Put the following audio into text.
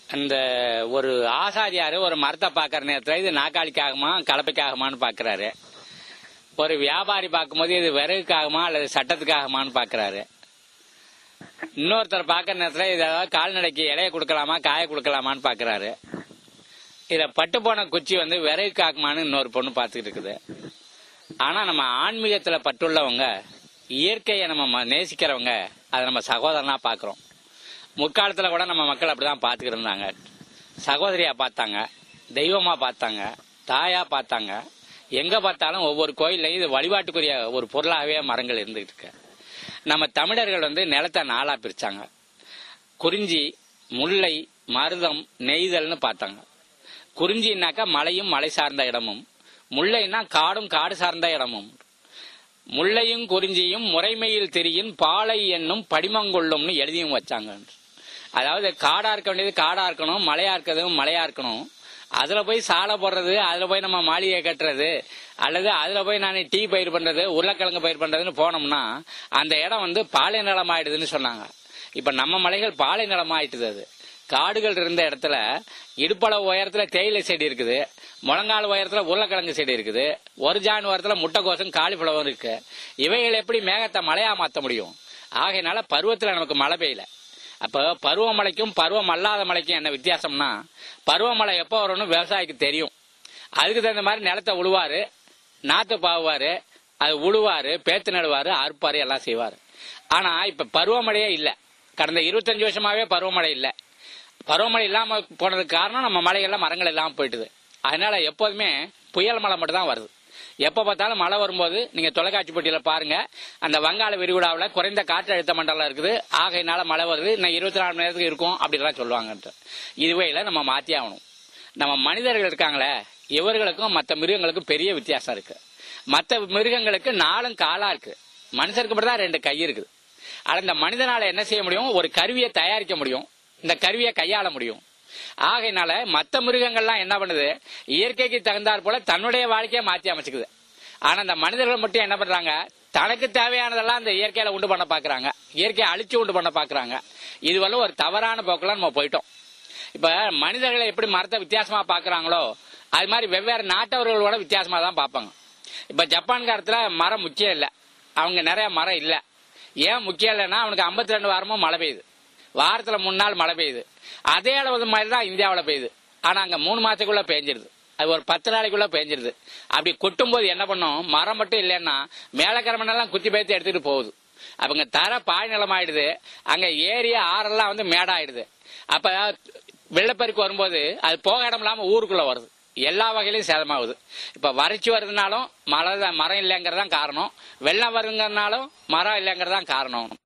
அந்த ஒரு ஆசாரியாரு ஒரு மரத்தை பார்க்கற நேரத்தில் இது நாக்காளிக்காகுமா கலப்பைக்காகுமான்னு பார்க்கறாரு ஒரு வியாபாரி பார்க்கும்போது இது விறகுக்காகுமா அல்லது சட்டத்துக்காகுமான்னு பார்க்கறாரு இன்னொருத்தர் பார்க்கற நேரத்தில் இது ஏதாவது கால்நடைக்கு இலைய கொடுக்கலாமா காய கொடுக்கலாமான்னு பார்க்கறாரு இதை பட்டு போன குச்சி வந்து விறகுக்காகுமான்னு இன்னொரு பொண்ணு பார்த்துக்கிட்டு இருக்குது ஆனா நம்ம ஆன்மீகத்துல பட்டுள்ளவங்க இயற்கையை நம்ம ம- நேசிக்கிறவங்க அதை நம்ம சகோதரனா பார்க்கிறோம் முற்காலத்துல கூட நம்ம மக்கள் அப்படிதான் பார்த்துக்கிட்டு இருந்தாங்க சகோதரியா பார்த்தாங்க தெய்வமா பார்த்தாங்க தாயா பார்த்தாங்க எங்க பார்த்தாலும் ஒவ்வொரு கோயில்லையும் இது வழிபாட்டுக்குரிய ஒரு பொருளாகவே மரங்கள் இருந்துகிட்டு இருக்கு நம்ம தமிழர்கள் வந்து நிலத்தை நாளா பிரிச்சாங்க குறிஞ்சி முல்லை மருதம் நெய்தல்னு பார்த்தாங்க குறிஞ்சின்னாக்கா மலையும் மலை சார்ந்த இடமும் முல்லைன்னா காடும் காடு சார்ந்த இடமும் முல்லையும் குறிஞ்சியும் முறைமையில் தெரியின் பாலை என்னும் படிமங்கொள்ளும்னு எழுதியும் வச்சாங்க அதாவது காடா இருக்க வேண்டியது காடா இருக்கணும் மலையா இருக்கிறதும் மலையா இருக்கணும் அதுல போய் சாலை போடுறது அதுல போய் நம்ம மாளிகை கட்டுறது அல்லது அதுல போய் நான் டீ பயிர் பண்றது உருளைக்கிழங்கு பயிர் பண்றதுன்னு போனோம்னா அந்த இடம் வந்து பாலை நிலம் ஆயிடுதுன்னு சொன்னாங்க இப்ப நம்ம மலைகள் பாலை நிலம் ஆயிட்டுது அது காடுகள் இருந்த இடத்துல இடுப்பளவு உயரத்துல தேயிலை செடி இருக்குது முழங்கால் உயரத்துல உருளைக்கிழங்கு செடி இருக்குது ஒரு ஜான் உயரத்துல முட்டைக்கோசம் காலிஃபிளவர் இருக்கு இவைகள் எப்படி மேகத்தை மழையா மாத்த முடியும் ஆகையினால பருவத்துல நமக்கு மழை பெய்யல அப்ப பருவமழைக்கும் பருவம் அல்லாத மழைக்கும் என்ன வித்தியாசம்னா பருவமழை எப்போ வரும்னு விவசாயிக்கு தெரியும் அதுக்கு தகுந்த மாதிரி நிலத்தை உழுவாரு நாத்து பாவுவாரு அது உழுவாரு பேத்து நடுவாரு அறுப்பாரு எல்லாம் செய்வாரு ஆனா இப்ப பருவமழையே இல்ல கடந்த இருபத்தஞ்சு வருஷமாவே பருவமழை இல்ல பருவமழை இல்லாம போனதுக்கு காரணம் நம்ம மலைகள்ல மரங்கள் இல்லாம போயிட்டுது அதனால எப்போதுமே புயல் மழை மட்டும் தான் வருது எப்ப பார்த்தாலும் மழை வரும்போது நீங்க தொலைக்காட்சி போட்டியில பாருங்க அந்த வங்காள விரிகுடாவில் குறைந்த காற்றழுத்த மண்டலம் இருக்குது ஆகையினால மழை வருது இன்னும் இருபத்தி நாலு மணி நேரத்துக்கு இருக்கும் அப்படிலாம் சொல்லுவாங்க இதுவையில நம்ம மாத்தி ஆகணும் நம்ம மனிதர்கள் இருக்காங்களே இவர்களுக்கும் மற்ற மிருகங்களுக்கும் பெரிய வித்தியாசம் இருக்கு மற்ற மிருகங்களுக்கு நாலும் காலா இருக்கு மனுஷருக்கு மட்டும் தான் ரெண்டு கை இருக்குது ஆனா இந்த மனிதனால என்ன செய்ய முடியும் ஒரு கருவியை தயாரிக்க முடியும் இந்த கருவியை கையாள முடியும் ஆகையினால மற்ற மிருகங்கள்லாம் என்ன பண்ணுது இயற்கைக்கு தகுந்தாற் போல தன்னுடைய வாழ்க்கையை மாத்தி அமைச்சுக்குது ஆனா இந்த மனிதர்கள் மட்டும் என்ன பண்றாங்க தனக்கு தேவையானதெல்லாம் இந்த இயற்கையில உண்டு பண்ண பாக்குறாங்க இயற்கையை அழிச்சு உண்டு பண்ண பாக்குறாங்க இதுவரை ஒரு தவறான போக்குல நம்ம போயிட்டோம் இப்ப மனிதர்களை எப்படி மரத்தை வித்தியாசமா பாக்குறாங்களோ அது மாதிரி வெவ்வேறு நாட்டவர்களோட வித்தியாசமா தான் பார்ப்பாங்க இப்ப ஜப்பான்காரத்துல மரம் முக்கியம் இல்ல அவங்க நிறைய மரம் இல்ல ஏன் முக்கியம் இல்லைன்னா அவனுக்கு 52 ரெண்டு வாரமும் மழை பெய்யுது வாரத்துல மூணு நாள் மழை பெய்யுது அதே அளவு மாதிரி தான் இந்தியாவில் பெய்யுது ஆனா அங்க மூணு மாசத்துக்குள்ள பெஞ்சிருது அது ஒரு பத்து நாளைக்குள்ள பெஞ்சிருது அப்படி கொட்டும் போது என்ன பண்ணும் மரம் மட்டும் இல்லைன்னா மேலக்கிழமெல்லாம் குத்தி பேத்து எடுத்துட்டு போகுது அவங்க தர பாய் நிலம் ஆயிடுது அங்க ஏரியா ஆறெல்லாம் வந்து மேடாயிடுது அப்ப வெள்ளப்பெருக்கு வரும்போது அது போக இடம் இல்லாம ஊருக்குள்ள வருது எல்லா வகையிலும் சேதமாகுது இப்ப வறட்சி வருதுனாலும் மழை தான் மரம் இல்லைங்கிறதான் காரணம் வெள்ளம் வருங்கிறதுனாலும் மரம் இல்லைங்கிறதான் காரணம்